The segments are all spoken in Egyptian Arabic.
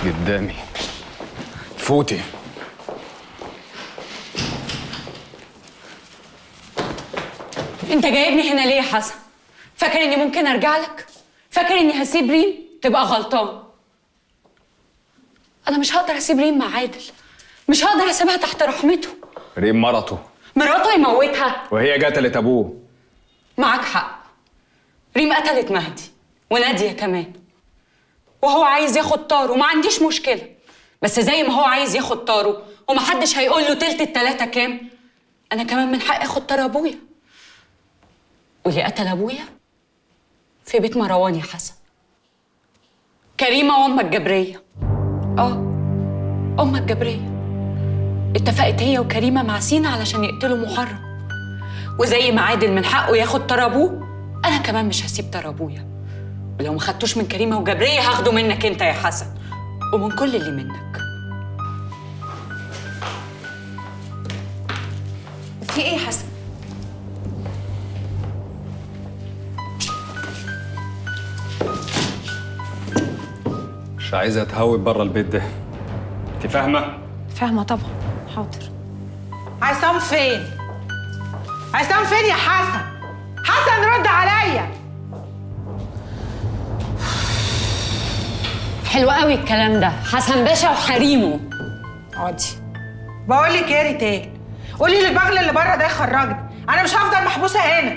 قدامي فوتي انت جايبني هنا ليه يا حسن فاكر اني ممكن ارجع لك فاكر اني هسيب ريم تبقى غلطان انا مش هقدر اسيب ريم مع عادل مش هقدر اسيبها تحت رحمته ريم مرته مراته يموتها وهي قتلت ابوه معاك حق ريم قتلت مهدي ونادية كمان وهو عايز ياخد طاره وما عنديش مشكلة بس زي ما هو عايز ياخد طاره ومحدش هيقول له تلت التلاتة كام أنا كمان من حقي آخد طار أبويا واللي قتل أبويا في بيت مروان يا حسن كريمة وأمك جبرية آه أمك جبرية اتفقت هي وكريمة مع سينا علشان يقتلوا محرم وزي ما عادل من حقه ياخد طار ابوه انا كمان مش هسيب طار ابويا ولو ما خدتوش من كريمه وجبريه هاخده منك انت يا حسن ومن كل اللي منك في ايه يا حسن؟ مش عايزه اتهوب بره البيت ده انت فاهمه فاهمة طبعا حاضر عصام فين؟ عصام فين يا حسن؟ حسن رد عليا حلو قوي الكلام ده حسن باشا وحريمه اقعدي بقول لك ايه يا ريتال قولي للبغل اللي بره ده يخرجني انا مش هفضل محبوسه هنا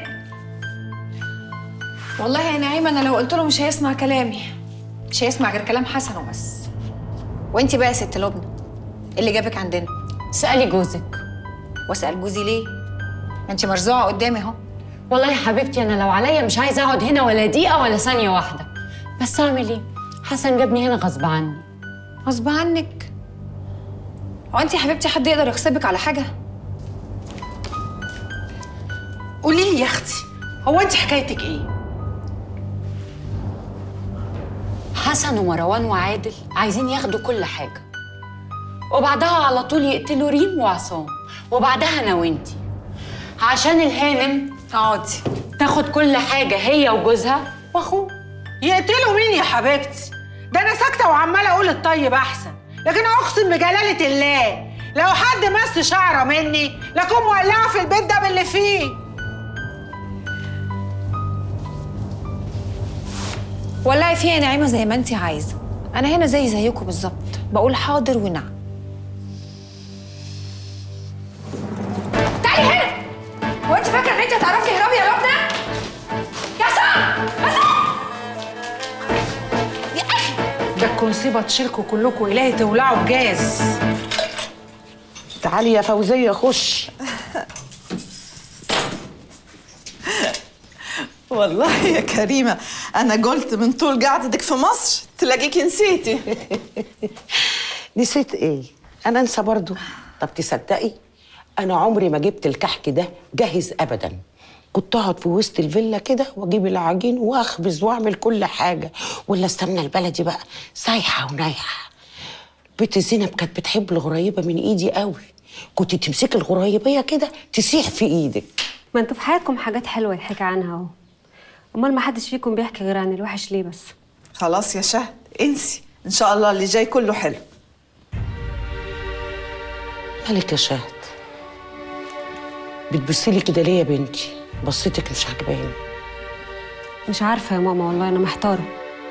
والله يا نعيمة انا لو قلت له مش هيسمع كلامي مش هيسمع غير كلام حسن وبس وانتي بقى يا ست لبنى اللي جابك عندنا سألي جوزك واسال جوزي ليه؟ ما انتي مرزوعة قدامي اهو والله يا حبيبتي انا لو عليا مش عايزه اقعد هنا ولا دقيقه ولا ثانيه واحده بس اعمل ايه حسن جابني هنا غصب عني غصب عنك هو انتي يا حبيبتي حد يقدر يغصبك على حاجة؟ قولي لي يا اختي هو انت حكايتك ايه؟ حسن ومروان وعادل عايزين ياخدوا كل حاجة وبعدها على طول يقتلوا ريم وعصام وبعدها أنا وإنتي عشان الهانم اقعدي تاخد كل حاجة هي وجوزها وأخوه يقتلوا مين يا حبيبتي؟ ده انا ساكته وعماله اقول الطيب احسن لكن اقسم بجلاله الله لو حد مس شعره مني لكون مولعه في البيت ده باللي فيه ولعي فيها يا نعيمة زي ما انتي عايزة انا هنا زي زيكم بالظبط بقول حاضر ونعم تعالي هنا هو انت فاكره ان انت هتعرفي تهربي يا لبنى يا سام يا سام يا اخي ده الكنصيبه تشيلكوا كلكوا الهي تولعوا بجاز تعالي يا فوزية خش والله يا كريمة أنا قلت من طول قعدتك في مصر تلاقيكي نسيتي نسيت ايه انا انسى برضو طب تصدقي انا عمري ما جبت الكحك ده جاهز ابدا كنت اقعد في وسط الفيلا كده واجيب العجين واخبز واعمل كل حاجه ولا استنى البلدي بقى سايحه ونايحه بنت زينب كانت بتحب الغريبه من ايدي قوي كنت تمسكي الغريبيه كده تسيح في ايدك ما انتوا في حياتكم حاجات حلوه يتحكي عنها اهو امال ما حدش فيكم بيحكي غير عن الوحش ليه بس خلاص يا شهد انسي إن شاء الله اللي جاي كله حلو مالك يا شهد بتبصي لي كده ليه يا بنتي بصيتك مش عجباني مش عارفه يا ماما والله انا محتاره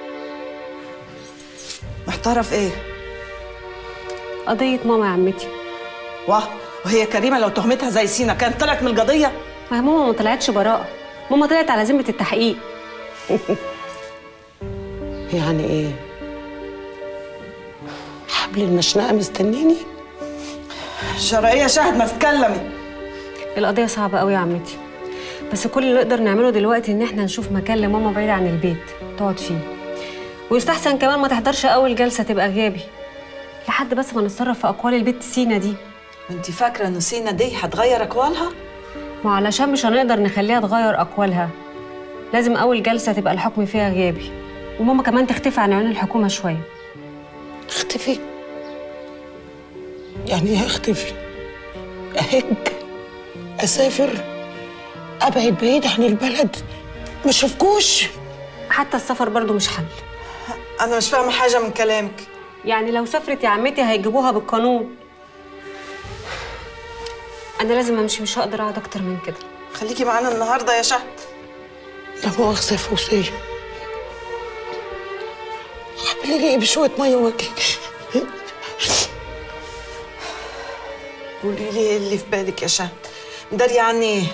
محتارة في إيه؟ قضيه ماما يا عمتي واه وهي كريمة لو تهمتها زي سينا كانت طلعت من القضية ما هي ماما ما طلعتش براءه ماما طلعت على ذمه التحقيق يعني ايه حبل المشنقه مستنيني شرعية شهد ما تتكلمي القضيه صعبه قوي يا عمتي بس كل اللي نقدر نعمله دلوقتي ان احنا نشوف مكان لماما بعيد عن البيت تقعد فيه ويستحسن كمان ما تحضرش اول جلسه تبقى غيابي لحد بس ما نتصرف في اقوال البت سينا دي وانت فاكرة إن سينا دي هتغير أقوالها؟ وعلشان مش هنقدر نخليها تغير أقوالها لازم أول جلسة تبقى الحكم فيها غيابي وماما كمان تختفي عن عيون الحكومة شوية اختفي يعني ايه اختفي اهج اسافر ابعد بعيد عن البلد ما اشوفكوش حتى السفر برضو مش حل أنا مش فاهمة حاجة من كلامك يعني لو سافرت يا عمتي هيجيبوها بالقانون انا لازم امشي مش هقدر اقعد اكتر من كده خليكي معانا النهارده يا شهد لا مؤاخذة يا فوزية اعملي لي ايه بشوية مية وجهي قولي لي ايه اللي في بالك يا شهد مداري عني ايه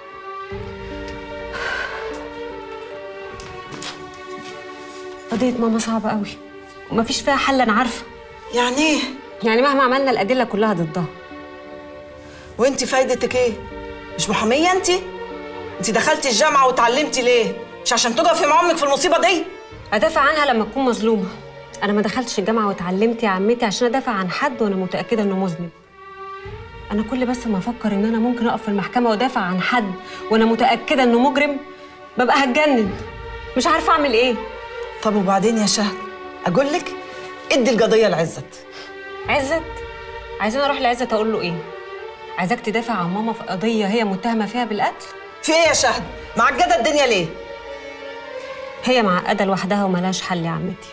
قضيه ماما صعبه قوي ومفيش فيها حل انا عارفه يعني ايه يعني مهما عملنا الادله كلها ضدها وانت فايدتك ايه مش محاميه انت انت دخلتي الجامعه واتعلمتي ليه مش عشان تقفي مع امك في المصيبه دي ادافع عنها لما اكون مظلومه انا ما دخلتش الجامعه واتعلمت يا عمتي عشان ادافع عن حد وانا متاكده انه مذنب انا كل بس ما افكر ان انا ممكن اقف في المحكمه وادافع عن حد وانا متاكده انه مجرم ببقى هتجنن مش عارفه اعمل ايه طب وبعدين يا شهد اقول لك ادي القضيه لعزت عزت عايزين اروح لعزت اقول له ايه عايزاك تدافع عن ماما في قضيه هي متهمه فيها بالقتل في ايه يا شهد معجده الدنيا ليه هي معقده لوحدها وملهاش حل يا عمتي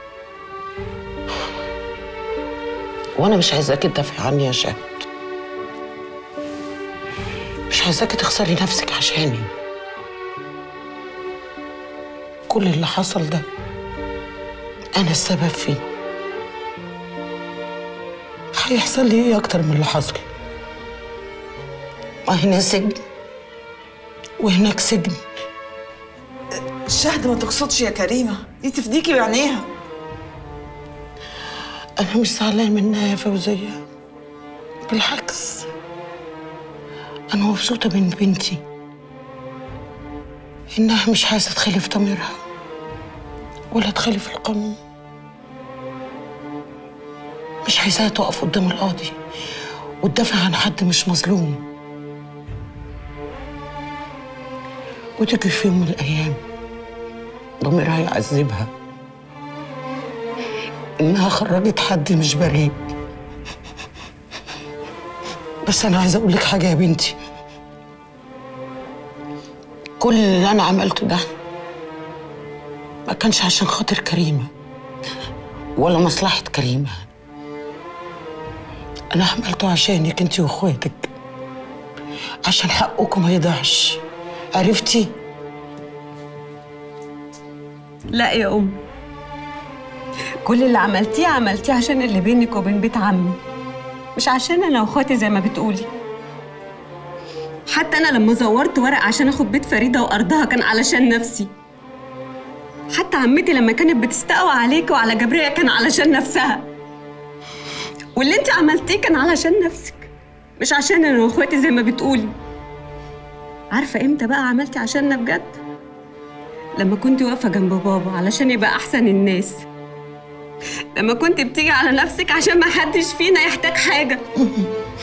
وانا مش عايزاكي تدافعي عني يا شهد مش عايزاكي تخسري نفسك عشاني كل اللي حصل ده انا السبب فيه هيحصل لي ايه اكتر من اللي حصل وهنا سجن وهناك سجن الشهد ما تقصدش يا كريمه دي تفديكي بعينيها أنا مش زعلان منها يا فوزية بالعكس أنا مبسوطة من بنتي إنها مش عايزة تخالف ضميرها ولا تخالف القانون مش عايزاها تقف قدام القاضي وتدافع عن حد مش مظلوم وتيجي في يوم من الأيام ضميرها يعذبها إنها خرجت حد مش بريء بس أنا عايزة أقول لك حاجة يا بنتي كل اللي أنا عملته ده ما كانش عشان خاطر كريمة ولا مصلحة كريمة أنا عملته عشانك أنت وإخواتك عشان حقكم ما يضيعش عرفتي؟ لا يا أم كل اللي عملتيه عملتيه عشان اللي بينك وبين بيت عمي مش عشان انا واخواتي زي ما بتقولي حتى انا لما زورت ورق عشان اخد بيت فريده وارضها كان علشان نفسي حتى عمتي لما كانت بتستقوى عليك وعلى جبرية كان علشان نفسها واللي انت عملتيه كان علشان نفسك مش عشان انا واخواتي زي ما بتقولي عارفه امتى بقى عملتي عشاننا بجد لما كنت واقفه جنب بابا علشان يبقى احسن الناس لما كنت بتيجي على نفسك عشان ما حدش فينا يحتاج حاجه